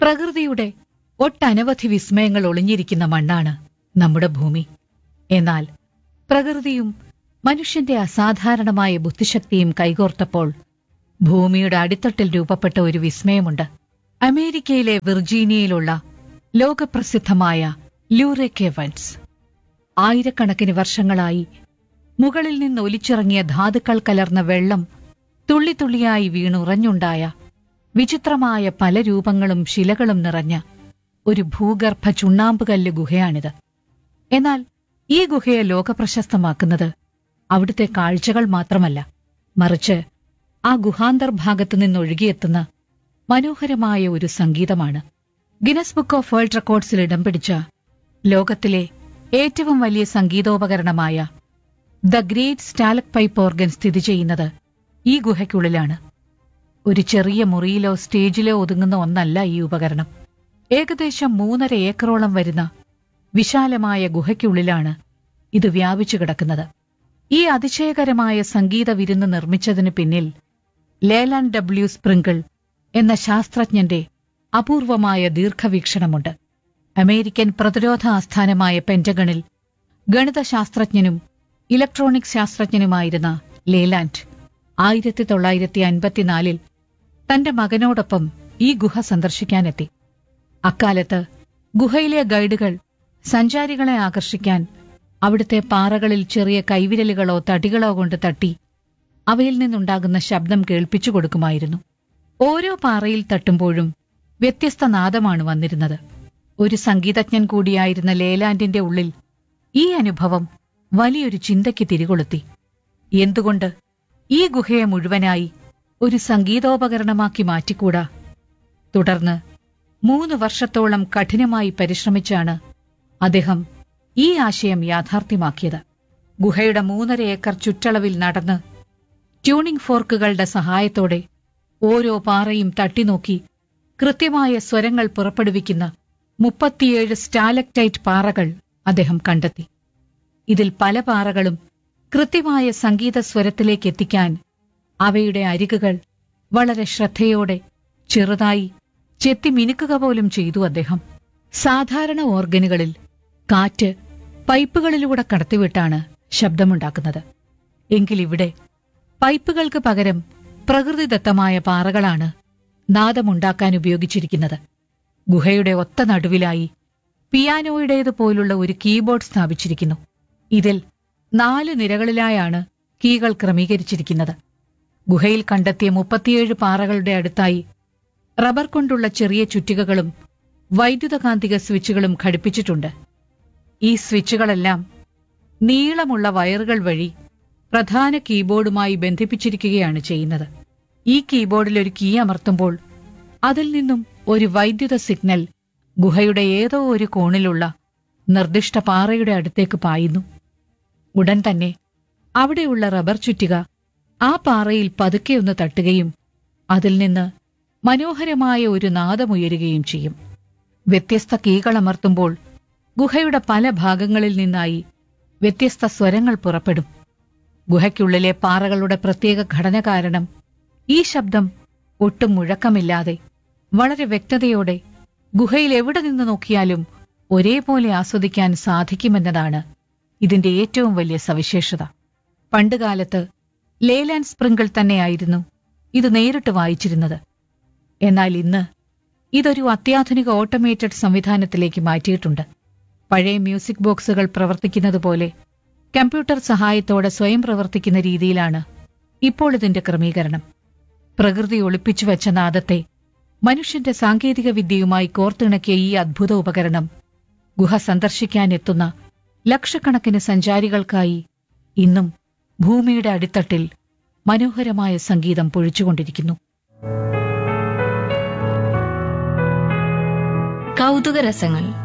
പ്രകൃതിയുടെ ഒട്ടനവധി വിസ്മയങ്ങൾ ഒളിഞ്ഞിരിക്കുന്ന മണ്ണാണ് നമ്മുടെ ഭൂമി എന്നാൽ പ്രകൃതിയും മനുഷ്യന്റെ അസാധാരണമായ ബുദ്ധിശക്തിയും കൈകോർത്തപ്പോൾ ഭൂമിയുടെ അടിത്തട്ടിൽ രൂപപ്പെട്ട ഒരു വിസ്മയമുണ്ട് അമേരിക്കയിലെ വിർജീനിയയിലുള്ള ലോകപ്രസിദ്ധമായ ലൂറെ കേവൻസ് ആയിരക്കണക്കിന് വർഷങ്ങളായി മുകളിൽ നിന്ന് ഒലിച്ചിറങ്ങിയ ധാതുക്കൾ കലർന്ന വെള്ളം തുള്ളിത്തുള്ളിയായി വീണുറഞ്ഞുണ്ടായ വിചിത്രമായ പല രൂപങ്ങളും ശിലകളും നിറഞ്ഞ ഒരു ഭൂഗർഭ ചുണ്ണാമ്പുകല്ല് ഗുഹയാണിത് എന്നാൽ ഈ ഗുഹയെ ലോകപ്രശസ്തമാക്കുന്നത് അവിടുത്തെ കാഴ്ചകൾ മാത്രമല്ല മറിച്ച് ആ ഗുഹാന്തർഭാഗത്തു നിന്നൊഴുകിയെത്തുന്ന മനോഹരമായ ഒരു സംഗീതമാണ് ഗിനസ് ബുക്ക് ഓഫ് വേൾഡ് റെക്കോർഡ്സിൽ ഇടം പിടിച്ച ലോകത്തിലെ ഏറ്റവും വലിയ സംഗീതോപകരണമായ the great stalacpipe organ സ്ഥിതി ചെയ്യുന്നത് ഈ ഗുഹയ്ക്കുള്ളിലാണ് ഒരു ചെറിയ മുറിയിലോ സ്റ്റേജിലോ ഒതുങ്ങുന്ന ഒന്നല്ല ഈ ഉപകരണം ഏകദേശം മൂന്നര ഏക്കറോളം വരുന്ന വിശാലമായ ഗുഹയ്ക്കുള്ളിലാണ് ഇത് വ്യാപിച്ചു കിടക്കുന്നത് ഈ അതിശയകരമായ സംഗീത വിരുന്ന് നിർമ്മിച്ചതിന് പിന്നിൽ ലേലാൻഡ് ഡബ്ല്യു സ്പ്രിങ്കിൾ എന്ന ശാസ്ത്രജ്ഞന്റെ അപൂർവമായ ദീർഘവീക്ഷണമുണ്ട് അമേരിക്കൻ പ്രതിരോധ ആസ്ഥാനമായ പെന്റഗണിൽ ഗണിതശാസ്ത്രജ്ഞനും ഇലക്ട്രോണിക് ശാസ്ത്രജ്ഞനുമായിരുന്ന ലേലാൻഡ് ആയിരത്തി തൊള്ളായിരത്തി അൻപത്തിനാലിൽ തന്റെ മകനോടൊപ്പം ഈ ഗുഹ സന്ദർശിക്കാനെത്തി അക്കാലത്ത് ഗുഹയിലെ ഗൈഡുകൾ സഞ്ചാരികളെ ആകർഷിക്കാൻ അവിടുത്തെ പാറകളിൽ ചെറിയ കൈവിരലുകളോ തടികളോ കൊണ്ട് തട്ടി അവയിൽ നിന്നുണ്ടാകുന്ന ശബ്ദം കേൾപ്പിച്ചു കൊടുക്കുമായിരുന്നു ഓരോ പാറയിൽ തട്ടുമ്പോഴും വ്യത്യസ്ത നാദമാണ് വന്നിരുന്നത് ഒരു സംഗീതജ്ഞൻ കൂടിയായിരുന്ന ലേലാൻഡിന്റെ ഉള്ളിൽ ഈ അനുഭവം വലിയൊരു ചിന്തയ്ക്ക് തിരികൊളുത്തി എന്തുകൊണ്ട് ഈ ഗുഹയെ മുഴുവനായി ഒരു സംഗീതോപകരണമാക്കി മാറ്റിക്കൂടാ തുടർന്ന് മൂന്ന് വർഷത്തോളം കഠിനമായി പരിശ്രമിച്ചാണ് അദ്ദേഹം ഈ ആശയം യാഥാർത്ഥ്യമാക്കിയത് ഗുഹയുടെ മൂന്നര ഏക്കർ ചുറ്റളവിൽ നടന്ന് ട്യൂണിംഗ് ഫോർക്കുകളുടെ സഹായത്തോടെ ഓരോ പാറയും തട്ടിനോക്കി കൃത്യമായ സ്വരങ്ങൾ പുറപ്പെടുവിക്കുന്ന മുപ്പത്തിയേഴ് സ്റ്റാലക്ടൈറ്റ് പാറകൾ അദ്ദേഹം കണ്ടെത്തി ഇതിൽ പല പാറകളും കൃത്യമായ സംഗീത സ്വരത്തിലേക്ക് എത്തിക്കാൻ അവയുടെ അരികുകൾ വളരെ ശ്രദ്ധയോടെ ചെറുതായി ചെത്തി മിനുക്കുക പോലും ചെയ്തു അദ്ദേഹം സാധാരണ ഓർഗനുകളിൽ കാറ്റ് പൈപ്പുകളിലൂടെ കടത്തിവിട്ടാണ് ശബ്ദമുണ്ടാക്കുന്നത് എങ്കിലിവിടെ പൈപ്പുകൾക്ക് പകരം പ്രകൃതിദത്തമായ പാറകളാണ് നാദമുണ്ടാക്കാൻ ഉപയോഗിച്ചിരിക്കുന്നത് ഗുഹയുടെ ഒത്ത നടുവിലായി പിയാനോയുടേതുപോലുള്ള ഒരു കീബോർഡ് സ്ഥാപിച്ചിരിക്കുന്നു ഇതിൽ നാല് നിരകളിലായാണ് കീകൾ ക്രമീകരിച്ചിരിക്കുന്നത് ഗുഹയിൽ കണ്ടെത്തിയ മുപ്പത്തിയേഴ് പാറകളുടെ അടുത്തായി റബ്ബർ കൊണ്ടുള്ള ചെറിയ ചുറ്റികകളും വൈദ്യുതകാന്തിക സ്വിച്ചുകളും ഘടിപ്പിച്ചിട്ടുണ്ട് ഈ സ്വിച്ചുകളെല്ലാം നീളമുള്ള വയറുകൾ വഴി പ്രധാന കീബോർഡുമായി ബന്ധിപ്പിച്ചിരിക്കുകയാണ് ചെയ്യുന്നത് ഈ കീബോർഡിൽ ഒരു കീ അമർത്തുമ്പോൾ അതിൽ നിന്നും ഒരു വൈദ്യുത സിഗ്നൽ ഗുഹയുടെ ഏതോ ഒരു കോണിലുള്ള നിർദ്ദിഷ്ട പാറയുടെ അടുത്തേക്ക് പായുന്നു ഉടൻ തന്നെ അവിടെയുള്ള റബ്ബർ ചുറ്റിക ആ പാറയിൽ പതുക്കെയൊന്ന് തട്ടുകയും അതിൽ നിന്ന് മനോഹരമായ ഒരു നാദമുയരുകയും ചെയ്യും വ്യത്യസ്ത കീകളമർത്തുമ്പോൾ ഗുഹയുടെ പല ഭാഗങ്ങളിൽ നിന്നായി വ്യത്യസ്ത സ്വരങ്ങൾ പുറപ്പെടും ഗുഹയ്ക്കുള്ളിലെ പാറകളുടെ പ്രത്യേക ഘടന കാരണം ഈ ശബ്ദം ഒട്ടും മുഴക്കമില്ലാതെ വളരെ വ്യക്തതയോടെ ഗുഹയിൽ എവിടെ നിന്ന് നോക്കിയാലും ഒരേപോലെ ആസ്വദിക്കാൻ സാധിക്കുമെന്നതാണ് ഇതിന്റെ ഏറ്റവും വലിയ സവിശേഷത പണ്ടുകാലത്ത് ലേലാൻഡ് സ്പ്രിങ്കിൾ തന്നെയായിരുന്നു ഇത് നേരിട്ട് വായിച്ചിരുന്നത് എന്നാൽ ഇന്ന് ഇതൊരു അത്യാധുനിക ഓട്ടോമേറ്റഡ് സംവിധാനത്തിലേക്ക് മാറ്റിയിട്ടുണ്ട് പഴയ മ്യൂസിക് ബോക്സുകൾ പ്രവർത്തിക്കുന്നത് പോലെ കമ്പ്യൂട്ടർ സഹായത്തോടെ സ്വയം പ്രവർത്തിക്കുന്ന രീതിയിലാണ് ഇപ്പോൾ ഇതിന്റെ ക്രമീകരണം പ്രകൃതി ഒളിപ്പിച്ചു വെച്ച നാദത്തെ മനുഷ്യന്റെ സാങ്കേതിക വിദ്യയുമായി കോർത്തിണക്കിയ ഈ അദ്ഭുത ഉപകരണം ഗുഹ സന്ദർശിക്കാനെത്തുന്ന ലക്ഷക്കണക്കിന് സഞ്ചാരികൾക്കായി ഇന്നും ഭൂമിയുടെ അടിത്തട്ടിൽ മനോഹരമായ സംഗീതം പൊഴിച്ചുകൊണ്ടിരിക്കുന്നു കൗതുക രസങ്ങൾ